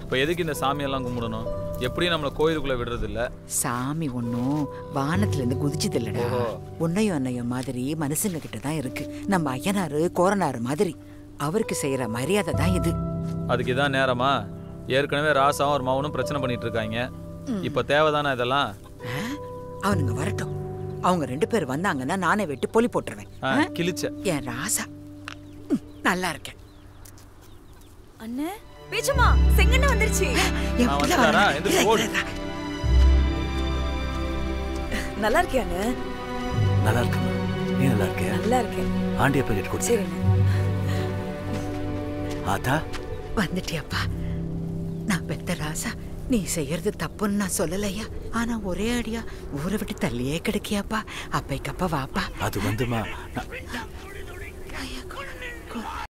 இப்போ எதுக்கு இந்த சாமியெல்லாம் கும்பிடணும் எப்படியும் நம்மளை கோயிலுக்குள்ள விடுறது இல்ல சாமி ஒன்றும் வானத்துல இருந்து குதிச்சது இல்லடா ஓஹோ. உன்னையும் அன்னையும் மாதிரி மனுஷங்க கிட்ட தான் இருக்கு நம்ம ஐயனாரு கோரனாரு மாதிரி அவருக்கு செய்யற மரியாதை தான் இது அதுக்கு இதான் நேரமா ஏற்கனவே ராசாவும் ஒரு மவனும் பிரச்சனை பண்ணிட்டு இருக்காங்க இப்போ தேவைதானே இதெல்லாம் ஆ? அவனுங்க வரட்டும் அவங்க ரெண்டு பேர் வந்தாங்கன்னா நானே வெட்டி பொலி போட்டுருவேன் ஆ, ஆ? கிழிச்ச என் ராசா ம், நல்லா இருக்கேன் அண்ணே பேச்சுமா செங்கண்ண வந்துருச்சு என் நான் புள்ள வந்துட்டாரா? வரேன். எந்திரிச்சு இரு, ஓடு. இரு, இரு. நல்லா இருக்கியாங்க நல்லா இருக்குமா நீ நல்லா இருக்கியா நல்லா இருக்கேன் ஆண்டிய போய் கொடுத்து சரிண்ணே ஆத்தா வந்துட்டியாப்பா நான் பெத்த ராசா நீ செய்யறது தப்புன்னு நான் சொல்லலையா ஆனா ஒரே அடியா ஊரை விட்டு தள்ளியே கிடைக்கியாப்பா அப்பைக்கப்பா வாப்பா அது வந்துமா நான்